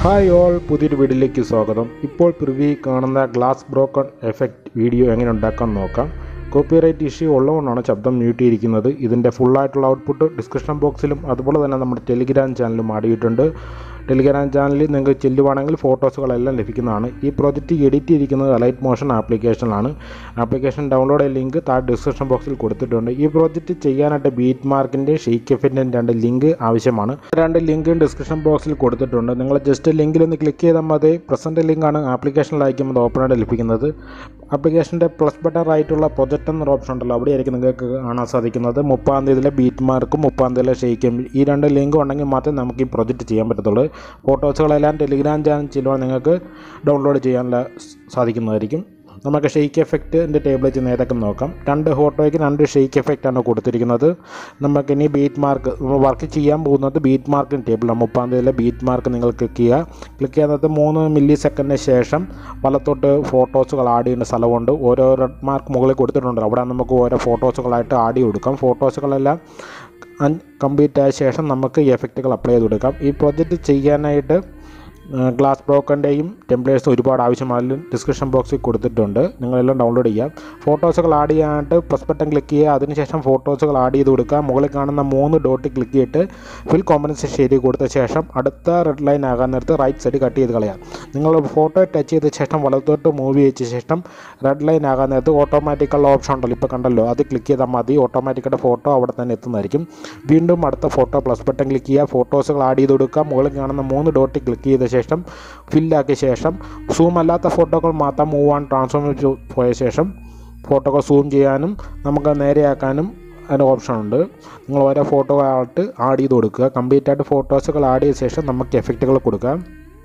hi all പുതിയൊരു വീഡിയോയിലേക്ക് സ്വാഗതം ഇപ്പോൾ പ്രിവ്യൂ കാണുന്ന ഗ്ലാസ് ബ്രോക്കൺ എഫക്റ്റ് വീഡിയോ എങ്ങനെ ഉണ്ടാക്കാൻ നോക്കാം കോപ്പിറൈറ്റ് ഇഷ്യൂ ഉള്ളതുകൊണ്ടാണ് ശബ്ദം മ്യൂട്ട് ചെയ്തിരിക്കുന്നത് ഇതിൻ്റെ ഫുള്ളായിട്ടുള്ള ഔട്ട്പുട്ട് ഡിസ്ക്രിപ്ഷൻ ബോക്സിലും അതുപോലെ തന്നെ നമ്മുടെ ടെലിഗ്രാം ചാനലിലും ആടിയിട്ടുണ്ട് ടെലിഗ്രാം ചാനലിൽ നിങ്ങൾക്ക് ചെല്ലുവാണെങ്കിൽ ഫോട്ടോസുകളെല്ലാം ലഭിക്കുന്നതാണ് ഈ പ്രോജക്റ്റ് എഡിറ്റ് ചെയ്തിരിക്കുന്നത് അലൈറ്റ് മോഷൻ ആപ്ലിക്കേഷനിലാണ് ആപ്ലിക്കേഷൻ ഡൗൺലോഡ് ലിങ്ക് താഴെ ഡിസ്ക്രിപ്ഷൻ ബോക്സിൽ കൊടുത്തിട്ടുണ്ട് ഈ പ്രോജക്റ്റ് ചെയ്യാനായിട്ട് ബീറ്റ് മാർക്കിൻ്റെ ഷെയ്ക്ക് എഫിൻ്റെ രണ്ട് ലിങ്ക് ആവശ്യമാണ് രണ്ട് ലിങ്ക് ഡിസ്ക്രിപ്ഷൻ ബോക്സിൽ കൊടുത്തിട്ടുണ്ട് നിങ്ങൾ ജസ്റ്റ് ലിങ്കിൽ ഒന്ന് ക്ലിക്ക് ചെയ്താൽ മതി പ്രസൻറ്റ് ലിങ്കാണ് ആപ്ലിക്കേഷനിലായിരിക്കും അത് ഓപ്പൺ ആയിട്ട് ലഭിക്കുന്നത് ആപ്ലിക്കേഷൻ്റെ പ്ലസ് ബട്ടൺ ആയിട്ടുള്ള പ്രൊജക്റ്റ് എന്നൊരു ഓപ്ഷൻ ഉണ്ടല്ലോ അവിടെയായിരിക്കും നിങ്ങൾക്ക് കാണാൻ സാധിക്കുന്നത് മുപ്പാം തീയതിയിലെ ബീറ്റ് മാർക്കും മുപ്പാം തീയതിയിലെ ഷെയ്ക്കും ഈ രണ്ട് ലിങ്ക് ഉണ്ടെങ്കിൽ മാത്രമേ നമുക്ക് ഈ പ്രൊജക്റ്റ് ചെയ്യാൻ പറ്റത്തുള്ളൂ ഫോട്ടോസുകളെല്ലാം ടെലിഗ്രാം ചാനൽ ചെല്ലുവാൻ നിങ്ങൾക്ക് ഡൗൺലോഡ് ചെയ്യാനുള്ള സാധിക്കുന്നതായിരിക്കും നമുക്ക് ഷെയ്ക്ക് എഫക്റ്റിൻ്റെ ടേബിളിൽ ചെന്ന് ഏതൊക്കെ നോക്കാം രണ്ട് ഫോട്ടോയ്ക്ക് രണ്ട് ഷെയ്ക്ക് എഫക്റ്റാണ് കൊടുത്തിരിക്കുന്നത് നമുക്കിനി ബീറ്റ് മാർക്ക് വർക്ക് ചെയ്യാൻ പോകുന്നത് ബീറ്റ് മാർക്കിൻ്റെ ടേബിളാണ് മുപ്പാം തീയതിയിലെ ബീറ്റ് മാർക്ക് നിങ്ങൾ ക്ലിക്ക് ചെയ്യുക ക്ലിക്ക് ചെയ്യുന്നത് മൂന്ന് മില്ലി സെക്കൻഡിന് ശേഷം വലത്തോട്ട് ഫോട്ടോസുകൾ ആഡ് ചെയ്യുന്ന സ്ഥലമുണ്ട് ഓരോ റെഡ് മാർക്ക് മുകളിൽ കൊടുത്തിട്ടുണ്ട് അവിടെ നമുക്ക് ഓരോ ഫോട്ടോസുകളായിട്ട് ആഡ് ചെയ്ത് കൊടുക്കാം ഫോട്ടോസുകളെല്ലാം കംപ്ലീറ്റ് ആയ ശേഷം നമുക്ക് ഈ എഫക്റ്റുകൾ അപ്ലൈ ചെയ്ത് കൊടുക്കാം ഈ പ്രോജക്റ്റ് ചെയ്യാനായിട്ട് ഗ്ലാസ് ബ്രോക്കറിൻ്റെയും ടെംപ്ലേറ്റ്സും ഒരുപാട് ആവശ്യമായി ഡിസ്ക്രിപ്ഷൻ ബോക്സിൽ കൊടുത്തിട്ടുണ്ട് നിങ്ങളെല്ലാം ഡൗൺലോഡ് ചെയ്യാം ഫോട്ടോസുകൾ ആഡ് ചെയ്യാനായിട്ട് പ്ലസ് ബട്ടൺ ക്ലിക്ക് ചെയ്യുക അതിനുശേഷം ഫോട്ടോസുകൾ ആഡ് ചെയ്ത് കൊടുക്കുക മുകളിൽ കാണുന്ന മൂന്ന് ഡോട്ട് ക്ലിക്ക് ചെയ്തിട്ട് ഫിൽ കോമ്പൻസേഷൻ ശരി കൊടുത്ത ശേഷം അടുത്ത റെഡ് ലൈൻ ആകാൻ നേരത്ത് റൈറ്റ് സൈഡ് കട്ട് ചെയ്ത് കളയാം നിങ്ങൾ ഫോട്ടോ ടച്ച് ചെയ്ത ശേഷം വലത്തോട്ട് മൂവ് ചെയ്ത ശേഷം റെഡ് ലൈൻ ആകാൻ നേരത്ത് ഓട്ടോമാറ്റിക്കുള്ള ഓപ്ഷൻ ഉണ്ടല്ലോ ഇപ്പോൾ കണ്ടല്ലോ അത് ക്ലിക്ക് ചെയ്താൽ മതി ഓട്ടോമാറ്റിക്കായിട്ട് ഫോട്ടോ അവിടെ തന്നെ എത്തുന്നതായിരിക്കും വീണ്ടും അടുത്ത ഫോട്ടോ പ്ലസ് ബട്ടൺ ക്ലിക്ക് ചെയ്യുക ഫോട്ടോസുകൾ ആഡ് ചെയ്ത് കൊടുക്കുക മുകളിൽ കാണുന്ന മൂന്ന് ഡോട്ട് ക്ലിക്ക് ചെയ്ത ശേഷം ഫില്ലാക്കിയ ശേഷം സൂം അല്ലാത്ത ഫോട്ടോകൾ മാത്രം മൂവ് ആൻ ട്രാൻസ്ഫോം പോയ ശേഷം ഫോട്ടോകൾ സൂം ചെയ്യാനും നമുക്ക് നേരെയാക്കാനും അതിന് ഓപ്ഷൻ ഉണ്ട് നിങ്ങൾ ഓരോ ഫോട്ടോകളായിട്ട് ആഡ് ചെയ്ത് കൊടുക്കുക കംപ്ലീറ്റ് ആയിട്ട് ഫോട്ടോസുകൾ ആഡ് ചെയ്ത ശേഷം നമുക്ക് എഫക്റ്റുകൾ കൊടുക്കാം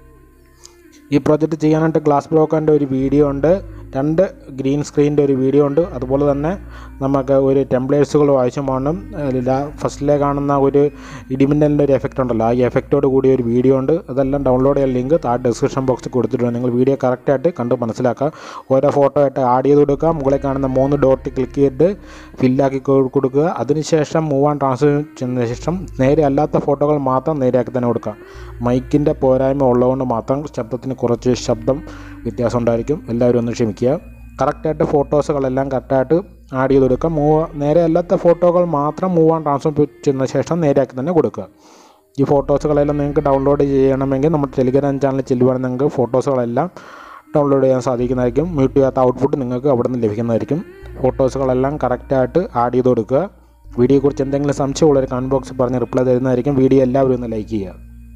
ഈ പ്രോജക്റ്റ് ചെയ്യാനായിട്ട് ഗ്ലാസ് ബ്രോക്കറിൻ്റെ ഒരു വീഡിയോ ഉണ്ട് രണ്ട് ഗ്രീൻ സ്ക്രീനിൻ്റെ ഒരു വീഡിയോ ഉണ്ട് അതുപോലെ തന്നെ നമുക്ക് ഒരു ടെംപ്ലേറ്റ്സുകളും ആവശ്യമാണ് ഫസ്റ്റിലെ കാണുന്ന ഒരു ഇടിമിന്നലിൻ്റെ ഒരു എഫക്റ്റ് ഉണ്ടല്ലോ ആ എഫക്റ്റോട് കൂടിയ ഒരു വീഡിയോ ഉണ്ട് അതെല്ലാം ഡൗൺലോഡ് ചെയ്യാൻ ലിങ്ക് താഴെ ഡിസ്ക്രിപ്ഷൻ ബോക്സിൽ കൊടുത്തിട്ടുണ്ട് നിങ്ങൾ വീഡിയോ കറക്റ്റായിട്ട് കണ്ട് മനസ്സിലാക്കുക ഓരോ ഫോട്ടോ ആയിട്ട് ആഡ് ചെയ്ത് കൊടുക്കുക മുകളിൽ കാണുന്ന മൂന്ന് ഡോട്ട് ക്ലിക്ക് ചെയ്തിട്ട് ഫില്ലാക്കി കൊടുക്കുക അതിനുശേഷം മൂവ് ആൻ ട്രാൻസ്ഫർ ചെയ്യുന്ന ശേഷം നേരെ അല്ലാത്ത ഫോട്ടോകൾ മാത്രം നേരെയാക്കി തന്നെ കൊടുക്കുക മൈക്കിൻ്റെ പോരായ്മ ഉള്ളതുകൊണ്ട് മാത്രം ശബ്ദത്തിന് കുറച്ച് ശബ്ദം വ്യത്യാസം ഉണ്ടായിരിക്കും എല്ലാവരും ഒന്ന് ക്ഷമിക്കുക കറക്റ്റായിട്ട് ഫോട്ടോസുകളെല്ലാം കറക്റ്റായിട്ട് ആഡ് ചെയ്ത് കൊടുക്കുക മൂവ് നേരെ അല്ലാത്ത ഫോട്ടോകൾ മാത്രം മൂവ് ആൻ ട്രാൻസ്ഫർ ചെയ്യുന്ന ശേഷം നേരെയാക്കി തന്നെ കൊടുക്കുക ഈ ഫോട്ടോസുകളെല്ലാം നിങ്ങൾക്ക് ഡൗൺലോഡ് ചെയ്യണമെങ്കിൽ നമ്മുടെ ടെലിഗ്രാം ചാനലിൽ ചെല്ലുവാണെങ്കിൽ നിങ്ങൾക്ക് ഫോട്ടോസുകളെല്ലാം ഡൗൺലോഡ് ചെയ്യാൻ സാധിക്കുന്നതായിരിക്കും മ്യൂട്ട് ചെയ്യാത്ത ഔട്ട്പുട്ട് നിങ്ങൾക്ക് അവിടെ നിന്ന് ലഭിക്കുന്നതായിരിക്കും ഫോട്ടോസുകളെല്ലാം കറക്റ്റായിട്ട് ആഡ് ചെയ്ത് കൊടുക്കുക വീഡിയോയെക്കുറിച്ച് എന്തെങ്കിലും സംശയമുള്ളൊരു കമൻറ്റ് ബോക്സിൽ പറഞ്ഞ് റിപ്ലൈ തരുന്നതായിരിക്കും വീഡിയോ എല്ലാവരും ഒന്ന് ലൈക്ക് ചെയ്യുക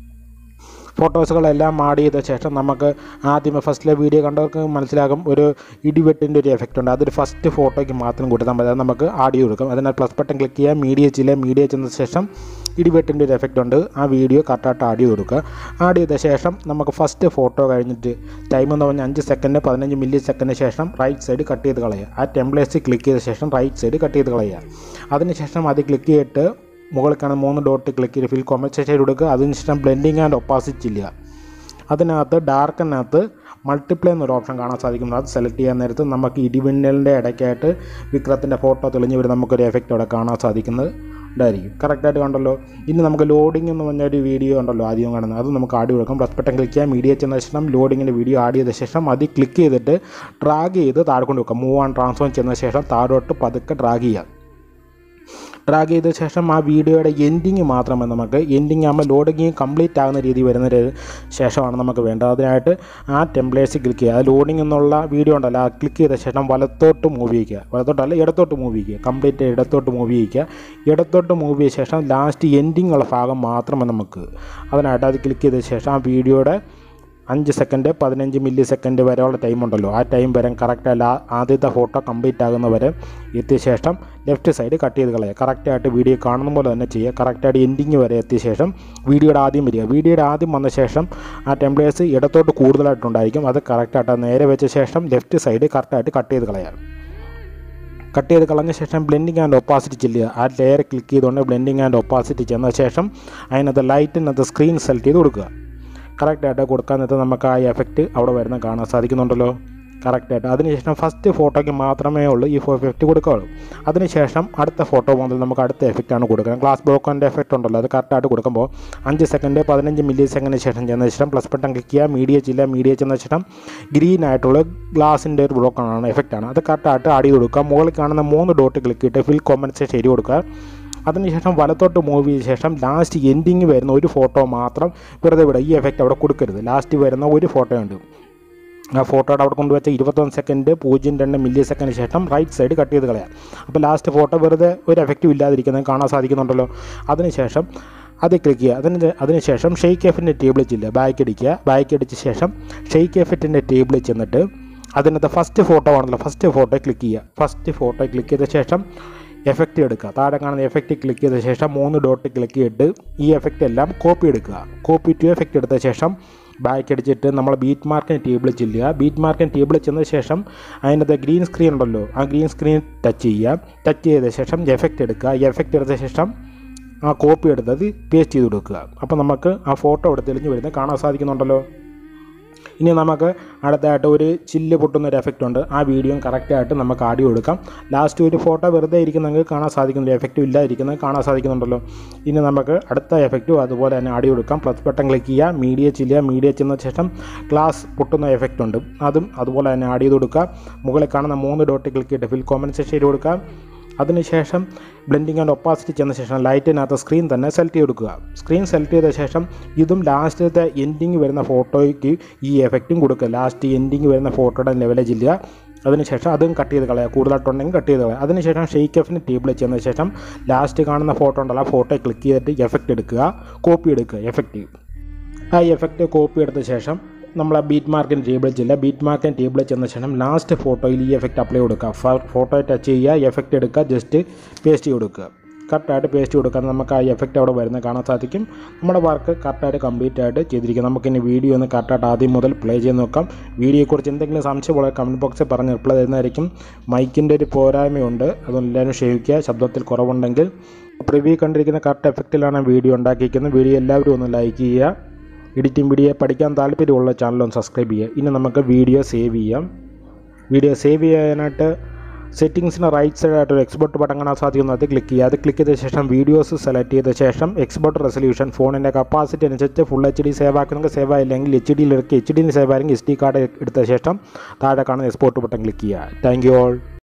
ഫോട്ടോസുകളെല്ലാം ആഡ് ചെയ്ത ശേഷം നമുക്ക് ആദ്യമേ ഫസ്റ്റിലെ വീഡിയോ കണ്ടവർക്ക് മനസ്സിലാകും ഒരു ഇടിവെട്ടിൻ്റെ ഒരു എഫക്റ്റ് ഉണ്ട് അതൊരു ഫസ്റ്റ് ഫോട്ടോയ്ക്ക് മാത്രം കൊടുത്താൽ മതി അത് നമുക്ക് ആഡ് ചെയ്ത് കൊടുക്കാം അതിനാൽ പ്ലസ് ബട്ടൺ ക്ലിക്ക് ചെയ്യുക മീഡിയ ചില മീഡിയ ചെന്ന ശേഷം ഇടിവെട്ടിൻ്റെ ഒരു എഫക്റ്റ് ഉണ്ട് ആ വീഡിയോ കറക്റ്റായിട്ട് ആഡ് ചെയ്ത് കൊടുക്കുക ആഡ് ചെയ്ത ശേഷം നമുക്ക് ഫസ്റ്റ് ഫോട്ടോ കഴിഞ്ഞിട്ട് ടൈം എന്ന് പറഞ്ഞാൽ അഞ്ച് സെക്കൻഡ് പതിനഞ്ച് മില്ലി സെക്കൻഡിന് ശേഷം റൈറ്റ് സൈഡ് കട്ട് ചെയ്ത് കളയുക ആ ടെംപ്ലേറ്റ്സ് ക്ലിക്ക് ചെയ്ത ശേഷം റൈറ്റ് സൈഡ് കട്ട് ചെയ്ത് കളയുക അതിനുശേഷം അത് ക്ലിക്ക് ചെയ്തിട്ട് മുകളിൽ കാണുന്ന മൂന്ന് ഡോട്ട് ക്ലിക്ക് ചെയ്ത് ഫിൽ കോമ്പൻസേഷൻ കൊടുക്കുക അതിനുശേഷം ബ്ലെൻഡിങ് ആൻഡ് ഒപ്പാസിറ്റ് ഇല്ല അതിനകത്ത് ഡാർക്കിനകത്ത് മൾട്ടിപ്ലൈ എന്നൊരു ഓപ്ഷൻ കാണാൻ സാധിക്കും അത് സെലക്ട് ചെയ്യാൻ നേരത്ത് നമുക്ക് ഇടിമിന്നലിൻ്റെ ഇടയ്ക്കായിട്ട് വിക്രത്തിൻ്റെ ഫോട്ടോ തെളിഞ്ഞ് വരും നമുക്കൊരു എഫക്റ്റ് അവിടെ കാണാൻ സാധിക്കുന്നത് ഉണ്ടായിരിക്കും കറക്റ്റായിട്ട് കണ്ടല്ലോ ഇനി നമുക്ക് ലോഡിംഗ് എന്ന് പറഞ്ഞ ഒരു വീഡിയോ ഉണ്ടല്ലോ ആദ്യം കാണുന്നത് അത് നമുക്ക് ആഡ് കൊടുക്കാം പ്ലസ് ബട്ടൺ ക്ലിക്ക് ചെയ്യാം മീഡിയ ചെന്ന ശേഷം ലോഡിങ്ങിൻ്റെ വീഡിയോ ആഡ് ചെയ്ത ശേഷം അത് ക്ലിക്ക് ചെയ്തിട്ട് ഡ്രാഗ് ചെയ്ത് താഴെ കൊണ്ട് വെക്കാം മൂവ് ആൻ ട്രാൻസ്ഫോം ചെന്ന ശേഷം താഴോട്ട് പതുക്കെ ഡ്രാഗ് ചെയ്യാം ഡ്രാഗ് ചെയ്ത ശേഷം ആ വീഡിയോയുടെ എൻഡിങ് മാത്രമേ നമുക്ക് എൻഡിങ് ആകുമ്പോൾ ലോഡിങ് കംപ്ലീറ്റ് ആകുന്ന രീതി വരുന്ന ശേഷമാണ് നമുക്ക് വേണ്ടത് അതിനായിട്ട് ആ ടെംപ്ലേറ്റ്സ് ക്ലിക്ക് ചെയ്യുക ആ ലോഡിംഗ് എന്നുള്ള വീഡിയോ ഉണ്ടല്ലോ ആ ക്ലിക്ക് ചെയ്ത ശേഷം വലത്തോട്ട് മൂവ് ചെയ്യുക വലത്തോട്ടല്ല ഇടത്തോട്ട് മൂവ് ചെയ്യുക കംപ്ലീറ്റ് ഇടത്തോട്ട് മൂവ് ചെയ്യുക ഇടത്തോട്ട് മൂവ് ചെയ്ത ശേഷം ലാസ്റ്റ് എൻഡിങ് ഉള്ള ഭാഗം മാത്രമേ നമുക്ക് അതിനായിട്ട് അത് ക്ലിക്ക് ചെയ്ത ശേഷം ആ വീഡിയോയുടെ അഞ്ച് സെക്കൻഡ് പതിനഞ്ച് മില്ലി സെക്കൻഡ് വരെയുള്ള ടൈം ഉണ്ടല്ലോ ആ ടൈം വരെ കറക്റ്റ് അല്ല ആദ്യത്തെ ഫോട്ടോ കംപ്ലീറ്റ് ആകുന്ന വരെ എത്തിയ ശേഷം ലെഫ്റ്റ് സൈഡ് കട്ട് ചെയ്ത് കളയുക കറക്റ്റായിട്ട് വീഡിയോ കാണുന്ന പോലെ തന്നെ ചെയ്യുക കറക്റ്റായിട്ട് എൻഡിങ് വരെ എത്തിയ ശേഷം വീഡിയോയുടെ ആദ്യം വരിക വീഡിയോയുടെ ആദ്യം വന്ന ശേഷം ആ ടെംപ്ലേറ്റ്സ് ഇടത്തോട്ട് കൂടുതലായിട്ടുണ്ടായിരിക്കും അത് കറക്റ്റായിട്ട് നേരെ വെച്ച ശേഷം ലെഫ്റ്റ് സൈഡ് കറക്റ്റായിട്ട് കട്ട് ചെയ്ത് കളയാം കട്ട് ചെയ്ത് കളഞ്ഞ ശേഷം ബ്ലെൻഡിങ് ആൻഡ് ഒപ്പാസിറ്റി ചെല്ലുക ആ ലെയർ ക്ലിക്ക് ചെയ്തുകൊണ്ട് ബ്ലെൻഡിങ് ആൻഡ് ഒപ്പാസിറ്റി ചെന്ന ശേഷം അതിനകത്ത് ലൈറ്റിനകത്ത് സ്ക്രീൻ സെലക്ട് ചെയ്ത് കൊടുക്കുക കറക്റ്റായിട്ട് കൊടുക്കാൻ നേരത്തെ നമുക്ക് ആ എഫക്റ്റ് അവിടെ വരുന്ന കാണാൻ സാധിക്കുന്നുണ്ടല്ലോ കറക്റ്റായിട്ട് അതിനുശേഷം ഫസ്റ്റ് ഫോട്ടോയ്ക്ക് മാത്രമേ ഉള്ളൂ ഈ എഫക്റ്റ് കൊടുക്കുകയുള്ളൂ അതിനുശേഷം അടുത്ത ഫോട്ടോ മുതൽ നമുക്ക് അടുത്ത എഫക്റ്റാണ് കൊടുക്കുന്നത് ഗ്ലാസ് ബ്രോക്കറിൻ്റെ എഫക്റ്റ് ഉണ്ടല്ലോ അത് കറക്റ്റായിട്ട് കൊടുക്കുമ്പോൾ അഞ്ച് സെക്കൻഡ് പതിനഞ്ച് മില്ലി സെക്കൻഡിന് ശേഷം ചെന്ന ശേഷം പ്ലസ് ബട്ടൺ ക്ലിക്ക് ചെയ്യുക മീഡിയ ചില്ല മീഡിയ ചെന്ന ശേഷം ഗ്രീൻ ആയിട്ടുള്ള ഗ്ലാസിൻ്റെ ഒരു ബ്രോക്കറാണ് എഫക്റ്റാണ് അത് കറക്റ്റായിട്ട് ആഡ് ചെയ്ത് കൊടുക്കുക മുകളിൽ കാണുന്ന മൂന്ന് ഡോട്ട് ക്ലിക്ക് ചെയ്തിട്ട് ഫിൽ കോമ്പൻസേഷൻ എഴുതി കൊടുക്കുക അതിനുശേഷം വലത്തോട്ട് മൂവ് ചെയ്ത ശേഷം ലാസ്റ്റ് എൻഡിങ് വരുന്ന ഒരു ഫോട്ടോ മാത്രം വെറുതെ വിടുക ഈ എഫക്റ്റ് അവിടെ കൊടുക്കരുത് ലാസ്റ്റ് വരുന്ന ഒരു ഫോട്ടോ ഉണ്ട് ആ ഫോട്ടോയുടെ അവിടെ കൊണ്ടുവച്ച ഇരുപത്തൊന്ന് സെക്കൻഡ് പൂജ്യം രണ്ട് മില്ലി സെക്കൻഡിന് ശേഷം റൈറ്റ് സൈഡ് കട്ട് ചെയ്ത് കളയാം അപ്പോൾ ലാസ്റ്റ് ഫോട്ടോ വെറുതെ ഒരു എഫക്റ്റും ഇല്ലാതിരിക്കുന്നത് കാണാൻ സാധിക്കുന്നുണ്ടല്ലോ അതിനുശേഷം അത് ക്ലിക്ക് ചെയ്യുക അതിന് അതിനുശേഷം ഷെയ്ക്ക് എഫിൻ്റെ ടേബിളിൽ ചെല്ലുക ബാക്ക് അടിക്കുക ബാക്ക് അടിച്ച ശേഷം ഷെയ്ക്ക് എഫിൻ്റെ ടേബിളിൽ ചെന്നിട്ട് അതിനകത്ത് ഫസ്റ്റ് ഫോട്ടോ ആണല്ലോ ഫസ്റ്റ് ഫോട്ടോ ക്ലിക്ക് ചെയ്യുക ഫസ്റ്റ് ഫോട്ടോ ക്ലിക്ക് ചെയ്ത ശേഷം എഫക്റ്റ് എടുക്കുക താഴെ കാണുന്ന എഫക്റ്റ് ക്ലിക്ക് ചെയ്ത ശേഷം മൂന്ന് ഡോട്ട് ക്ലിക്ക് ചെയ്തിട്ട് ഈ എഫക്റ്റ് എല്ലാം കോപ്പി എടുക്കുക കോപ്പി ടു എഫക്റ്റ് എടുത്ത ശേഷം ബാക്ക് അടിച്ചിട്ട് നമ്മൾ ബീറ്റ് മാർക്കിന് ടേബിളിൽ ചെല്ലുക ബീറ്റ് മാർക്കിന് ടേബിളിൽ ചെന്ന ശേഷം അതിനകത്ത് ഗ്രീൻ സ്ക്രീൻ ഉണ്ടല്ലോ ആ ഗ്രീൻ സ്ക്രീൻ ടച്ച് ചെയ്യുക ടച്ച് ചെയ്ത ശേഷം എഫക്റ്റ് എടുക്കുക എഫക്റ്റ് എടുത്ത ശേഷം ആ കോപ്പി എടുത്തത് പേസ്റ്റ് ചെയ്ത് കൊടുക്കുക അപ്പോൾ നമുക്ക് ആ ഫോട്ടോ ഇവിടെ തെളിഞ്ഞ് വരുന്നത് കാണാൻ സാധിക്കുന്നുണ്ടല്ലോ ഇനി നമുക്ക് അടുത്തായിട്ട് ഒരു ചില്ല് പൊട്ടുന്ന ഒരു എഫക്റ്റ് ഉണ്ട് ആ വീഡിയോയും കറക്റ്റായിട്ട് നമുക്ക് ആഡിയോ എടുക്കാം ലാസ്റ്റ് ഒരു ഫോട്ടോ വെറുതെ ഇരിക്കുന്നെങ്കിൽ കാണാൻ സാധിക്കുന്നില്ല എഫക്റ്റും ഇല്ലാതിരിക്കുന്നത് കാണാൻ സാധിക്കുന്നുണ്ടല്ലോ ഇനി നമുക്ക് അടുത്ത എഫക്റ്റും അതുപോലെ തന്നെ ആഡിയോ എടുക്കാം പ്ലസ് ബട്ടൺ ക്ലിക്ക് ചെയ്യുക മീഡിയ ചില്ലുക മീഡിയ ചെന്ന ശേഷം ഗ്ലാസ് പൊട്ടുന്ന എഫക്റ്റ് ഉണ്ട് അതും അതുപോലെ തന്നെ ആഡ് ചെയ്ത് കൊടുക്കുക മുകളിൽ കാണുന്ന മൂന്ന് ഡോട്ട് ക്ലിക്ക് ചെയ്തിട്ട് ഫിൽ കോമ്പൻസേഷൻ ചെയ്ത് കൊടുക്കുക അതിനുശേഷം ബ്ലെൻഡിങ് ആൻഡ് ഒപ്പാസിറ്റി ചെന്ന ശേഷം ലൈറ്റിനകത്ത് സ്ക്രീൻ തന്നെ സെലക്ട് ചെയ്ത് കൊടുക്കുക സ്ക്രീൻ സെലക്ട് ചെയ്ത ശേഷം ഇതും ലാസ്റ്റത്തെ എൻഡിങ് വരുന്ന ഫോട്ടോയ്ക്ക് ഈ എഫക്റ്റും കൊടുക്കുക ലാസ്റ്റ് എൻഡിങ് വരുന്ന ഫോട്ടോയുടെ ലെവലിൽ ചെല്ലുക അതിനുശേഷം അതും കട്ട് ചെയ്ത് കളയുക കൂടുതലായിട്ടുണ്ടെങ്കിൽ കട്ട് ചെയ്ത് കളയുക അതിനുശേഷം ഷെയ്ക്ക് എഫിന് ടേബിളിൽ ചെന്ന ശേഷം ലാസ്റ്റ് കാണുന്ന ഫോട്ടോ ഉണ്ടല്ലോ ആ ഫോട്ടോ ക്ലിക്ക് ചെയ്തിട്ട് എഫക്റ്റ് എടുക്കുക കോപ്പി എടുക്കുക എഫക്റ്റ് ആ എഫക്റ്റ് കോപ്പി എടുത്ത ശേഷം നമ്മൾ ആ ബീറ്റ് മാർക്കിന് ടേബിളിൽ ചെല്ലുക ബീറ്റ് മാർക്കിന് ടേബിളിൽ ചെന്ന ശേഷം ലാസ്റ്റ് ഫോട്ടോയിൽ ഈ എഫക്റ്റ് അപ്ലൈ കൊടുക്കുക ഫോട്ടോ ടച്ച് ചെയ്യുക എഫക്റ്റ് എടുക്കുക ജസ്റ്റ് പേസ്റ്റ് ചെയ്ത് കൊടുക്കുക കറക്റ്റായിട്ട് പേസ്റ്റ് കൊടുക്കാൻ നമുക്ക് ആ എഫക്റ്റ് അവിടെ വരുന്നത് കാണാൻ സാധിക്കും നമ്മുടെ വർക്ക് കറക്റ്റായിട്ട് കംപ്ലീറ്റ് ആയിട്ട് ചെയ്തിരിക്കും നമുക്കിനി വീഡിയോ ഒന്ന് കറക്റ്റായിട്ട് ആദ്യം മുതൽ പ്ലേ ചെയ്ത് നോക്കാം വീഡിയോയെക്കുറിച്ച് എന്തെങ്കിലും സംശയമുള്ള കമൻറ്റ് ബോക്സിൽ പറഞ്ഞ് റിപ്ലൈ തരുന്നതായിരിക്കും മൈക്കിൻ്റെ ഒരു പോരായ്മയുണ്ട് അതൊന്നും എല്ലാവരും ക്ഷമിക്കുക ശബ്ദത്തിൽ കുറവുണ്ടെങ്കിൽ പ്രിവ്യൂ കണ്ടിരിക്കുന്ന കറക്റ്റ് എഫക്റ്റിലാണ് വീഡിയോ ഉണ്ടാക്കിയിരിക്കുന്നത് വീഡിയോ എല്ലാവരും ഒന്ന് ലൈക്ക് ചെയ്യുക എഡിറ്റിംഗ് വീഡിയോ പഠിക്കാൻ താല്പര്യമുള്ള ചാനൽ ഒന്ന് സബ്സ്ക്രൈബ് ചെയ്യുക ഇനി നമുക്ക് വീഡിയോ സേവ് ചെയ്യാം വീഡിയോ സേവ് ചെയ്യാനായിട്ട് സെറ്റിങ്സിന് റൈറ്റ് സൈഡായിട്ട് ഒരു എക്സ്പോർട്ട് ബട്ടൺ കാണാൻ സാധിക്കുന്നു അത് ക്ലിക്ക് ചെയ്യുക അത് ക്ലിക്ക് ചെയ്ത ശേഷം വീഡിയോസ് സെലക്ട് ചെയ്ത ശേഷം എക്സ്പോർട്ട് റെസൊല്യൂഷൻ ഫോണിൻ്റെ കപ്പാസിറ്റി അനുസരിച്ച് ഫുൾ എച്ച് ഡി സേവ് ആക്കണമെങ്കിൽ സേവ് ആയില്ലെങ്കിൽ എച്ച് ഡിയിൽ ഇറക്കി എച്ച് ഡിയിൽ സേവ് ആയെങ്കിൽ എസ് ഡി കാർഡ് എടുത്ത ശേഷം താഴെ കാണുന്ന എക്സ്പോർട്ട് ബട്ടൺ ക്ലിക്ക് ചെയ്യുക താങ്ക് യു ഓൾ